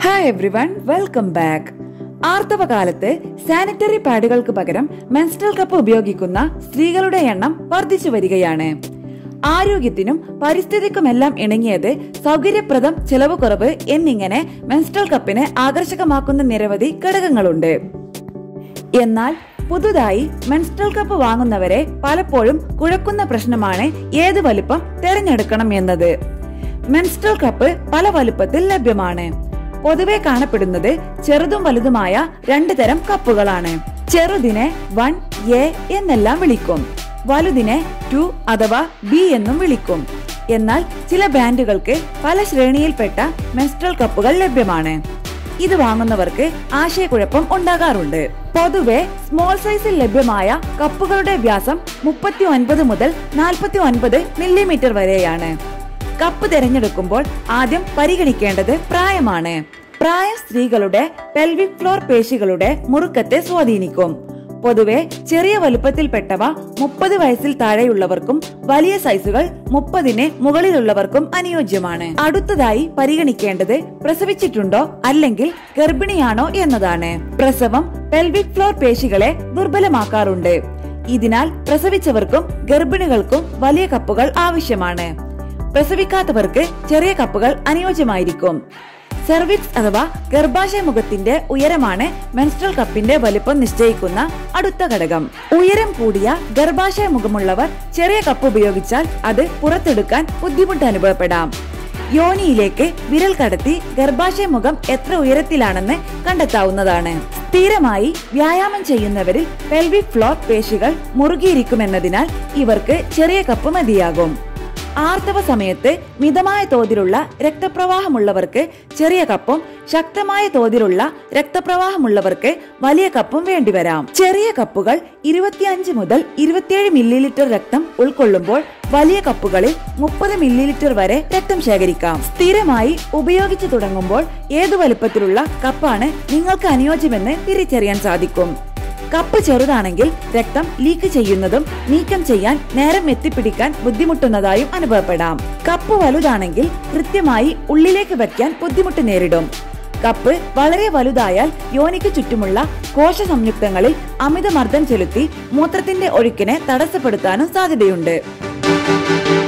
hi everyone welcome back ആർത്തവ കാലത്ത് sanitary പാഡുകൾക്ക് പകരം മെൻസ്ട്രൽ കപ്പ് ഉപയോഗിക്കുന്ന സ്ത്രീകളുടെ എണ്ണം വർദ്ധിച്ചു വരികയാണ് ആരോഗ്യത്തിനും പരിസ്ഥിതിക്കുമെല്ലാം ഇണങ്ങിയത് സൗകര്യപ്രദം ചെലവ് കുറവ് എന്നിങ്ങനെ മെൻസ്ട്രൽ കപ്പിനെ ആകർഷകമാക്കുന്ന നിരവധി ഘടകങ്ങളുണ്ട് എന്നാൽ പുതുതായി മെൻസ്ട്രൽ കപ്പ് വാങ്ങുന്നവരെ പലപ്പോഴും കുഴക്കുന്ന പ്രശ്നമാണ് ഏത് വലിപ്പം തിരഞ്ഞെടുക്കണം എന്നത് മെൻസ്ട്രൽ കപ്പ് പല വലുപ്പത്തിൽ ലഭ്യമാണ് പൊതുവെ കാണപ്പെടുന്നത് ചെറുതും വലുതുമായ രണ്ട് തരം കപ്പുകളാണ് ചെറുതിനെ വൺ എ എന്നെല്ലാം വിളിക്കും വലുതിനെ ടു അഥവാ ബി എന്നും വിളിക്കും എന്നാൽ ചില ബ്രാൻഡുകൾക്ക് പല ശ്രേണിയിൽപ്പെട്ട മെൻസ്ട്രൽ കപ്പുകൾ ലഭ്യമാണ് ഇത് വാങ്ങുന്നവർക്ക് ആശയക്കുഴപ്പം ഉണ്ടാകാറുണ്ട് പൊതുവെ സ്മോൾ സൈസിൽ ലഭ്യമായ കപ്പുകളുടെ വ്യാസം മുപ്പത്തി ഒൻപത് മുതൽ നാൽപ്പത്തി ഒൻപത് മില്ലിമീറ്റർ വരെയാണ് കപ്പ് തിരഞ്ഞെടുക്കുമ്പോൾ ആദ്യം പരിഗണിക്കേണ്ടത് പ്രായമാണ് പ്രായം സ്ത്രീകളുടെ പെൽവിക് ഫ്ലോർ പേശികളുടെ മുറുക്കത്തെ സ്വാധീനിക്കും പൊതുവെ ചെറിയ വലുപ്പത്തിൽപ്പെട്ടവ മുപ്പത് വയസ്സിൽ താഴെയുള്ളവർക്കും വലിയ സൈസുകൾ മുപ്പതിന് മുകളിലുള്ളവർക്കും അനുയോജ്യമാണ് അടുത്തതായി പരിഗണിക്കേണ്ടത് പ്രസവിച്ചിട്ടുണ്ടോ അല്ലെങ്കിൽ ഗർഭിണിയാണോ എന്നതാണ് പ്രസവം പെൽവിക് ഫ്ലോർ പേശികളെ ദുർബലമാക്കാറുണ്ട് ഇതിനാൽ പ്രസവിച്ചവർക്കും ഗർഭിണികൾക്കും വലിയ കപ്പുകൾ ആവശ്യമാണ് പ്രസവിക്കാത്തവർക്ക് ചെറിയ കപ്പുകൾ അനുയോജ്യമായിരിക്കും സെർവിക്സ് അഥവാ ഗർഭാശയ മുഖത്തിന്റെ ഉയരമാണ് മെൻസ്ട്രൽ കപ്പിന്റെ വലിപ്പം നിശ്ചയിക്കുന്ന അടുത്ത ഘടകം ഉയരം കൂടിയ ഗർഭാശയ മുഖമുള്ളവർ ചെറിയ കപ്പ് ഉപയോഗിച്ചാൽ അത് പുറത്തെടുക്കാൻ ബുദ്ധിമുട്ട് അനുഭവപ്പെടാം യോനിയിലേക്ക് വിരൽ കടത്തി ഗർഭാശയ മുഖം എത്ര ഉയരത്തിലാണെന്ന് കണ്ടെത്താവുന്നതാണ് സ്ഥിരമായി വ്യായാമം ചെയ്യുന്നവരിൽ പെൽവിക് ഫ്ലോർ പേശികൾ മുറുകിയിരിക്കുമെന്നതിനാൽ ഇവർക്ക് ചെറിയ കപ്പ് മതിയാകും ആർത്തവ സമയത്ത് മിതമായ തോതിലുള്ള രക്തപ്രവാഹമുള്ളവർക്ക് ചെറിയ കപ്പും ശക്തമായ തോതിലുള്ള രക്തപ്രവാഹമുള്ളവർക്ക് വലിയ കപ്പും വേണ്ടിവരാം ചെറിയ കപ്പുകൾ ഇരുപത്തിയഞ്ച് മുതൽ ഇരുപത്തിയേഴ് മില്ലി ലിറ്റർ രക്തം ഉൾക്കൊള്ളുമ്പോൾ വലിയ കപ്പുകളിൽ മുപ്പത് മില്ലി ലിറ്റർ വരെ രക്തം ശേഖരിക്കാം സ്ഥിരമായി ഉപയോഗിച്ചു തുടങ്ങുമ്പോൾ ഏതു വലുപ്പത്തിലുള്ള കപ്പാണ് നിങ്ങൾക്ക് അനുയോജ്യമെന്ന് തിരിച്ചറിയാൻ സാധിക്കും കപ്പ് ചെറുതാണെങ്കിൽ രക്തം ലീക്ക് ചെയ്യുന്നതും നീക്കം ചെയ്യാൻ നേരം എത്തിപ്പിടിക്കാൻ ബുദ്ധിമുട്ടുന്നതായും അനുഭവപ്പെടാം കപ്പ് വലുതാണെങ്കിൽ കൃത്യമായി ഉള്ളിലേക്ക് വയ്ക്കാൻ ബുദ്ധിമുട്ട് നേരിടും കപ്പ് വളരെ വലുതായാൽ യോനിക്ക് ചുറ്റുമുള്ള കോശ സംയുക്തങ്ങളിൽ അമിതമർദ്ദം ചെലുത്തി മൂത്രത്തിന്റെ ഒഴുക്കിനെ തടസ്സപ്പെടുത്താനും സാധ്യതയുണ്ട്